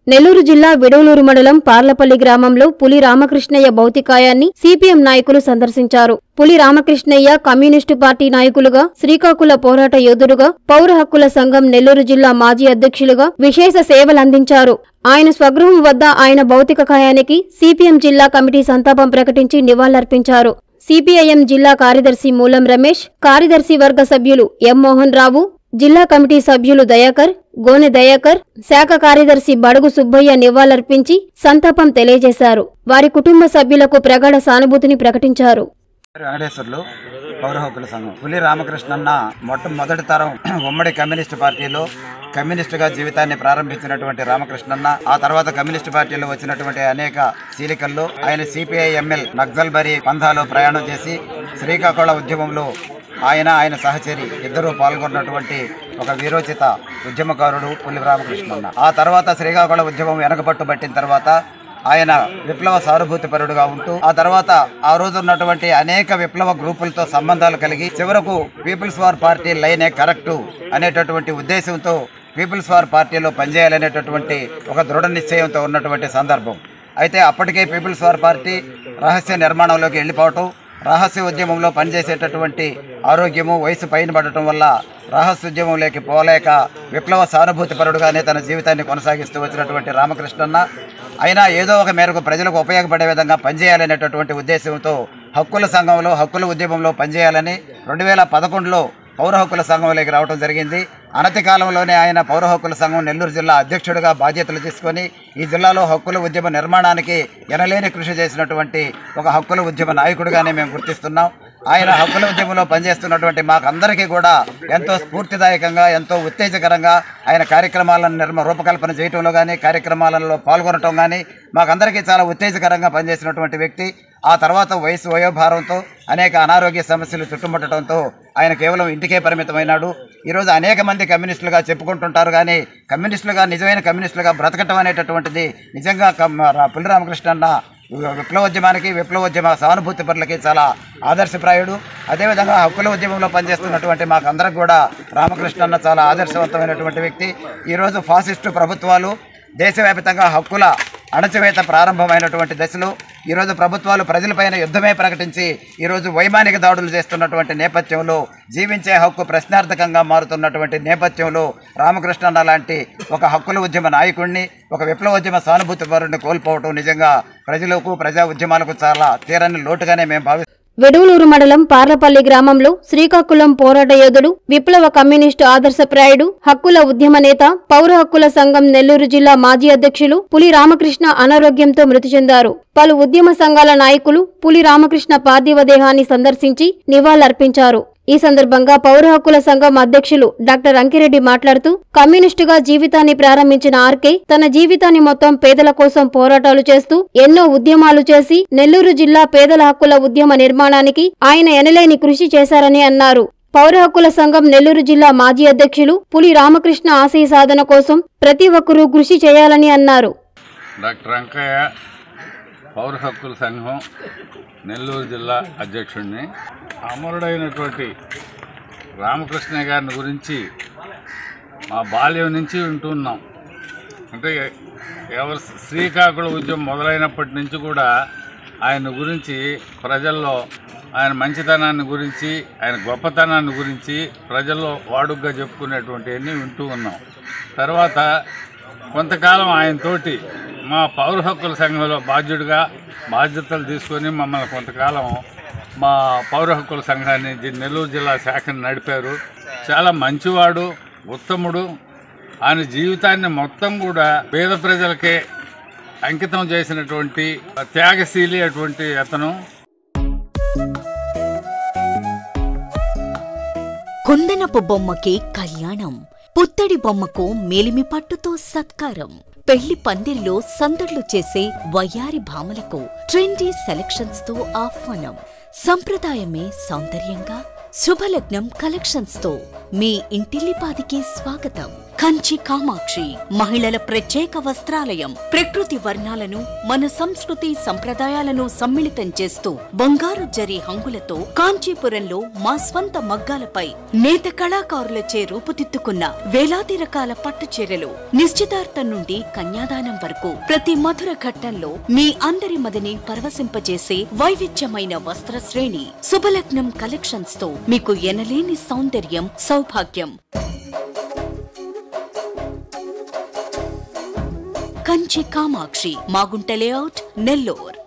నెల్లూరు జిల్లా విడవలూరు మండలం పార్లపల్లి గ్రామంలో పులి రామకృష్ణయ్య భౌతికాయాన్ని సిపిఎం నాయకులు సందర్శించారు పులి రామకృష్ణయ్య కమ్యూనిస్టు పార్టీ నాయకులుగా శ్రీకాకుళ పోరాట యోధుడుగా పౌర హక్కుల సంఘం నెల్లూరు జిల్లా మాజీ అధ్యక్షులుగా విశేష సేవలందించారు ఆయన స్వగృహం వద్ద ఆయన భౌతిక కాయానికి సిపిఎం జిల్లా కమిటీ సంతాపం ప్రకటించి నివాళులర్పించారు సిపిఐఎం జిల్లా కార్యదర్శి మూలం రమేష్ కార్యదర్శి వర్గ సభ్యులు ఎం మోహన్ రావు జిల్లా కమిటీ సభ్యులు దయాకర్ గోనె దయాకర్ శాఖ కార్యదర్శి బడుగు సుబ్బయ్య నివాళులర్పించి సంతాపం తెలియజేశారు వారి కుటుంబ సభ్యులకు ప్రగాఢ సానుభూతిని ప్రకటించారు వెంకటేశ్వర్లు పౌర హక్కుల సంఘం పులి రామకృష్ణన్న మొట్టమొదటి తరం ఉమ్మడి కమ్యూనిస్టు పార్టీలో కమ్యూనిస్టుగా జీవితాన్ని ప్రారంభించినటువంటి రామకృష్ణన్న ఆ తర్వాత కమ్యూనిస్టు పార్టీలో వచ్చినటువంటి అనేక చీలికల్లో ఆయన సిపిఐ ఎంఎల్ నక్సల్ బరి పంథాలో ప్రయాణం చేసి శ్రీకాకుళ ఉద్యమంలో ఆయన ఆయన సహచరి ఇద్దరూ పాల్గొన్నటువంటి ఒక వీరోచిత ఉద్యమకారుడు పులి రామకృష్ణన్న ఆ తర్వాత శ్రీకాకుళ ఉద్యమం వెనకబట్టు పట్టిన తర్వాత ఆయన విప్లవ సానుభూతిపరుడుగా ఉంటూ ఆ తర్వాత ఆ రోజు ఉన్నటువంటి అనేక విప్లవ గ్రూపులతో సంబంధాలు కలిగి చివరకు పీపుల్స్ వార్ పార్టీ లైనే కరెక్టు అనేటటువంటి ఉద్దేశంతో పీపుల్స్ వార్ పార్టీలో పనిచేయాలనేటటువంటి ఒక దృఢ నిశ్చయంతో ఉన్నటువంటి సందర్భం అయితే అప్పటికే పీపుల్స్ వార్ పార్టీ రహస్య నిర్మాణంలోకి వెళ్ళిపోవటం రహస్య ఉద్యమంలో పనిచేసేటటువంటి ఆరోగ్యము వయసు పైన పడటం వల్ల రహస్య ఉద్యమంలోకి పోలేక విప్లవ సానుభూతిపరుడుగానే తన జీవితాన్ని కొనసాగిస్తూ వచ్చినటువంటి రామకృష్ణన్న అయినా ఏదో ఒక మేరకు ప్రజలకు ఉపయోగపడే విధంగా పనిచేయాలనేటటువంటి ఉద్దేశంతో హక్కుల సంఘంలో హక్కుల ఉద్యమంలో పనిచేయాలని రెండు వేల పదకొండులో పౌర హక్కుల సంఘంలోకి రావడం జరిగింది అనతి కాలంలోనే ఆయన పౌర హక్కుల సంఘం నెల్లూరు జిల్లా అధ్యక్షుడిగా బాధ్యతలు తీసుకొని ఈ జిల్లాలో హక్కుల ఉద్యమ నిర్మాణానికి ఎనలేని కృషి చేసినటువంటి ఒక హక్కుల ఉద్యమ నాయకుడిగానే మేము గుర్తిస్తున్నాం ఆయన హక్కుల ఉద్యమంలో పనిచేస్తున్నటువంటి మాకందరికీ కూడా ఎంతో స్ఫూర్తిదాయకంగా ఎంతో ఉత్తేజకరంగా ఆయన కార్యక్రమాలను నిర్మ రూపకల్పన చేయటంలో కానీ కార్యక్రమాలలో పాల్గొనటం కానీ మాకందరికీ చాలా ఉత్తేజకరంగా పనిచేసినటువంటి వ్యక్తి ఆ తర్వాత వయసు వయోభారంతో అనేక అనారోగ్య సమస్యలు చుట్టుముట్టడంతో ఆయన కేవలం ఇంటికే పరిమితమైనాడు ఈరోజు అనేక మంది కమ్యూనిస్టులుగా చెప్పుకుంటుంటారు కానీ కమ్యూనిస్టులుగా నిజమైన కమ్యూనిస్టులుగా బ్రతకటం అనేటటువంటిది నిజంగా కమ్- రా- పుల్లి రామకృష్ణన్న విప్లవోద్యమానికి విప్లవోద్యమ సానుభూతి పరులకి చాలా ఆదర్శప్రాయుడు అదేవిధంగా హక్కుల ఉద్యమంలో పనిచేస్తున్నటువంటి మాకందరికి కూడా రామకృష్ణన్న చాలా ఆదర్శవంతమైనటువంటి వ్యక్తి ఈరోజు ఫాసిస్టు ప్రభుత్వాలు దేశవ్యాప్తంగా హక్కుల అణచివేత ప్రారంభమైనటువంటి దశలో ఈరోజు ప్రభుత్వాలు ప్రజలపైన యుద్ధమే ప్రకటించి ఈరోజు వైమానిక దాడులు చేస్తున్నటువంటి నేపథ్యంలో జీవించే హక్కు ప్రశ్నార్థకంగా మారుతున్నటువంటి నేపథ్యంలో రామకృష్ణన్న లాంటి ఒక హక్కుల ఉద్యమ నాయకుడిని ఒక విప్లవోద్యమ సానుభూతి పరుడిని కోల్పోవటం నిజంగా ప్రజలకు ప్రజా ఉద్యమాలకు చాలా తీరని లోటుగానే మేము భావిస్తున్నాం వెడవలూరు మండలం పార్లపల్లి గ్రామంలో శ్రీకాకుళం పోరాట యోధుడు విప్లవ కమ్యూనిస్టు ఆదర్శప్రాయుడు హక్కుల ఉద్యమ నేత పౌర హక్కుల సంఘం నెల్లూరు జిల్లా మాజీ అధ్యక్షులు పులి రామకృష్ణ అనారోగ్యంతో మృతి చెందారు పలు ఉద్యమ సంఘాల నాయకులు పులి రామకృష్ణ పార్థివ దేహాన్ని సందర్శించి నివాళులర్పించారు ఈ సందర్భంగా పౌర హక్కుల సంఘం అధ్యక్షులు డాక్టర్ అంకిరెడ్డి మాట్లాడుతూ కమ్యూనిస్టుగా జీవితాన్ని ప్రారంభించిన ఆర్కే తన జీవితాన్ని మొత్తం పేదల కోసం పోరాటాలు చేస్తూ ఎన్నో ఉద్యమాలు చేసి నెల్లూరు జిల్లా పేదల హక్కుల ఉద్యమ నిర్మాణానికి ఆయన ఎనలేని కృషి చేశారని అన్నారు పౌర హక్కుల సంఘం నెల్లూరు జిల్లా మాజీ అధ్యక్షులు పులి రామకృష్ణ ఆశయ సాధన కోసం ప్రతి ఒక్కరూ కృషి చేయాలని అన్నారు డాక్టర్ వెంకయ్య పౌర హక్కుల సంఘం నెల్లూరు జిల్లా అధ్యక్షుడిని అమరుడైనటువంటి రామకృష్ణ గారిని గురించి మా బాల్యం నుంచి వింటున్నాం అంటే ఎవరు శ్రీకాకుళం ఉద్యమం మొదలైనప్పటి నుంచి కూడా ఆయన గురించి ప్రజల్లో ఆయన మంచితనాన్ని గురించి ఆయన గొప్పతనాన్ని గురించి ప్రజల్లో వాడుగ్గా చెప్పుకునేటువంటివన్నీ వింటూ ఉన్నాం తర్వాత కొంతకాలం ఆయనతోటి మా పౌర హక్కుల సంఘంలో బాధ్యుడిగా బాధ్యతలు తీసుకొని మమ్మల్ని కొంతకాలం మా పౌర హక్కుల సంఘాన్ని జి- నెల్లూరు జిల్లా శాఖను నడిపారు చాలా మంచివాడు ఉత్తముడు ఆయన జీవితాన్ని మొత్తం కూడా పేద ప్రజలకే అంకితం చేసినటువంటి త్యాగశీలి అటువంటి అతను కుందనపు బొమ్మకి కళ్యాణం పుత్తడి బొమ్మకు మేలిమి పట్టుతో సత్కారం పెళ్లి పందిరిలో సందడ్లు చేసే వయ్యారి భామలకు ట్రెండీ సెలక్షన్స్ తో ఆహ్వానం సంప్రదాయమే సౌందర్యంగా శుభలగ్నం కలెక్షన్స్ తో మీ ఇంటిల్లిపాదికి స్వాగతం కంచి కామాక్షి మహిళల ప్రత్యేక వస్త్రాలయం ప్రకృతి వర్ణాలను మన సంస్కృతి సంప్రదాయాలను సమ్మిళితం చేస్తూ బంగారు జరి హంగులతో కాంచీపురంలో మా స్వంత మగ్గాలపై నేత కళాకారులచే రూపుదిద్దుకున్న వేలాది రకాల పట్టు చీరలు నిశ్చితార్థం నుండి కన్యాదానం వరకు ప్రతి మధుర ఘట్టంలో మీ అందరి మదిని పరవశింపజేసే వైవిధ్యమైన వస్త్ర శ్రేణి శుభలగ్నం కలెక్షన్స్ తో మీకు ఎనలేని సౌందర్యం సౌభాగ్యం కంచి కామాక్షి మాగుంట లేఅవుట్ నెల్లూర్